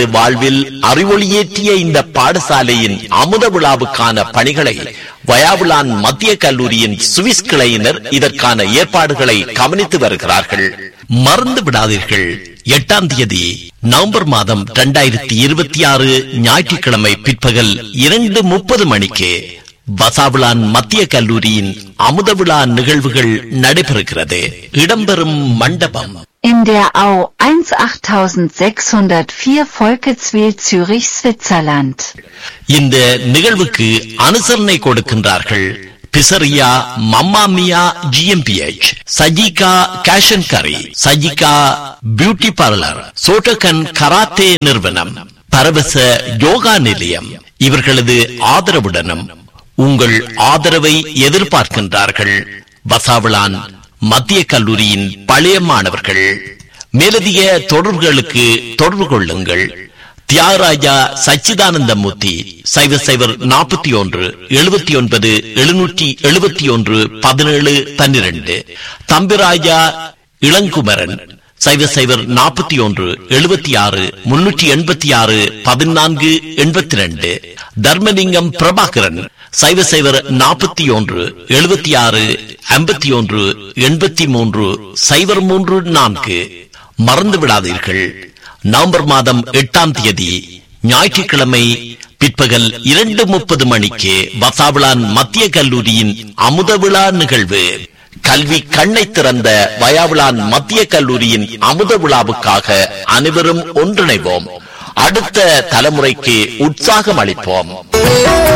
வாழ்வில் அறிவொளியேற்றிய இந்த பாடசாலையின் அமுத விழாவுக்கான பணிகளை வயாவுலான் மத்திய கல்லூரியின் சுவிஸ் கிளையினர் இதற்கான ஏற்பாடுகளை கவனித்து வருகிறார்கள் மறந்து விடாதீர்கள் எட்டாம் தேதி நவம்பர் மாதம் இரண்டாயிரத்தி இருபத்தி ஆறு ஞாயிற்றுக்கிழமை பிற்பகல் இரண்டு முப்பது மணிக்கு வசாவிளான் மத்திய கல்லூரியின் அமுத விழா நிகழ்வுகள் நடைபெறுகிறது இடம்பெறும் மண்டபம் In der Au 18604 Volketswil Zürich Switzerland. இந்த நிகழ்வுக்கு அனுசரணை கொடுக்கின்றார்கள் பிசரியா மம்மாமியா ஜிஎம்பிஎச் சஜிகா கேஷன் கரி சஜிகா பியூட்டி பார்லர் சோட்டகன் கராத்தே நிறுவனம் பரவச யோகா நிலையம் இவர்களது ஆதரவுடனும் உங்கள் ஆதரவை எதிர்பார்க்கின்றார்கள் வசாவிளான் மத்திய கல்லூரியின் பழைய மாணவர்கள் மேலதிக தொடர்புகளுக்கு தொடர்பு கொள்ளுங்கள் தியாகராஜா சச்சிதானந்தமூர்த்தி சைவர் சைவர் நாற்பத்தி ஒன்று எழுபத்தி ஒன்பது எழுநூற்றி எழுபத்தி ஒன்று பதினேழு பன்னிரண்டு தம்பிராஜா இளங்குமரன் சைவர் சைவர் நாற்பத்தி ஒன்று எழுபத்தி ஆறு முன்னூற்றி எண்பத்தி ஆறு பதினான்கு எண்பத்தி ரெண்டு தர்மலிங்கம் பிரபாகரன் சைவ சைவர் நாற்பத்தி ஒன்று எழுபத்தி ஆறு ஐம்பத்தி ஒன்று எண்பத்தி மூன்று சைவர் மூன்று நான்கு மறந்து விடாதீர்கள் நவம்பர் மாதம் எட்டாம் தேதி ஞாயிற்றுக்கிழமை பிற்பகல் இரண்டு முப்பது மணிக்கு வசாவிளான் மத்திய கல்லூரியின் அமுத விழா நிகழ்வு கல்வி கண்ணை திறந்த வயாவிளான் மத்திய கல்லூரியின் அமுத விழாவுக்காக அனைவரும் ஒன்றிணைவோம் அடுத்த தலைமுறைக்கு உற்சாகம் அளிப்போம்